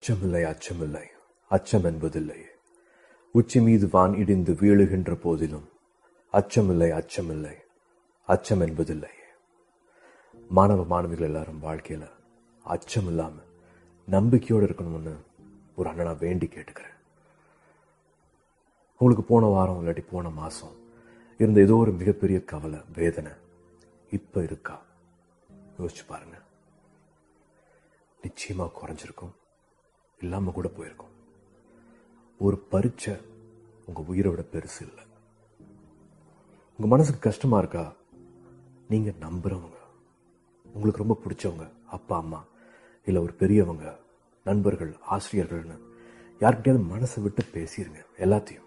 அச்சமில்லை அச்சமில்லை அச்சம் என்பதில்லையே உச்சி மீது வான் இடிந்து வீழுகின்ற போதிலும் அச்சமில்லை அச்சமில்லை அச்சம் என்பதில்லையே மாணவ மாணவிகள் எல்லாரும் வாழ்க்கையில அச்சம் இல்லாம நம்பிக்கையோடு இருக்கணும்னு ஒரு அண்ணனா வேண்டி கேட்டுக்கிறேன் உங்களுக்கு போன வாரம் இல்லாட்டி போன மாசம் இருந்த ஏதோ ஒரு மிகப்பெரிய கவலை வேதனை இப்ப இருக்கா யோசிச்சு பாருங்க நிச்சயமா குறைஞ்சிருக்கும் இல்லாம கூட போயிருக்கும் ஒரு பரீட்சை உங்க உயிரோட பெருசு இல்லை உங்க மனசுக்கு கஷ்டமா இருக்கா நீங்க நம்புறவங்க உங்களுக்கு ரொம்ப பிடிச்சவங்க அப்பா அம்மா இல்ல ஒரு பெரியவங்க நண்பர்கள் ஆசிரியர்கள்னு யார்கிட்டயாவது மனசை விட்டு பேசிருங்க எல்லாத்தையும்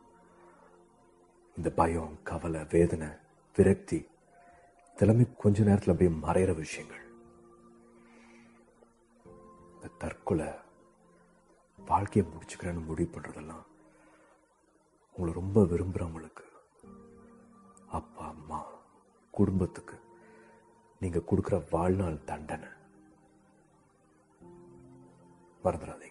இந்த பயம் கவலை வேதனை விரக்தி இதெல்லாமே கொஞ்ச நேரத்தில் அப்படியே மறையிற விஷயங்கள் இந்த தற்கொலை வாழ்க்கையை முடிச்சுக்கிறேன்னு முடிவு பண்றதெல்லாம் உங்களை ரொம்ப விரும்புறவங்களுக்கு அப்பா அம்மா குடும்பத்துக்கு நீங்க கொடுக்குற வாழ்நாள் தண்டனை மறந்துடாதீங்க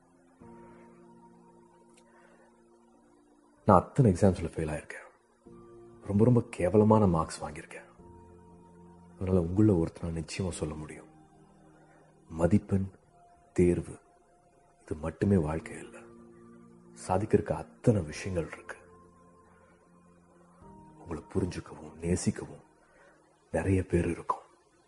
நான் அத்தனை எக்ஸாம்ஸ்ல ஃபெயில் ஆயிருக்கேன் ரொம்ப ரொம்ப கேவலமான மார்க்ஸ் வாங்கியிருக்கேன் அதனால உங்கள ஒருத்தர் நான் நிச்சயமா சொல்ல முடியும் மதிப்பெண் தேர்வு இது மட்டுமே வாழ்க்கை இல்லை சாதிக்கிறதுக்கு அத்தனை விஷயங்கள் இருக்கு உங்களை புரிஞ்சுக்கவும் நேசிக்கவும் நிறைய பேர் இருக்கும்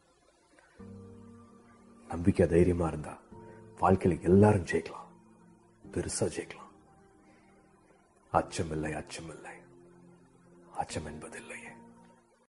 நம்பிக்கை தைரியமா இருந்தா வாழ்க்கையில எல்லாரும் ஜெயிக்கலாம் பெருசா ஜெயிக்கலாம் அச்சமில்லை அச்சமில்லை அச்சம் என்பதில்லை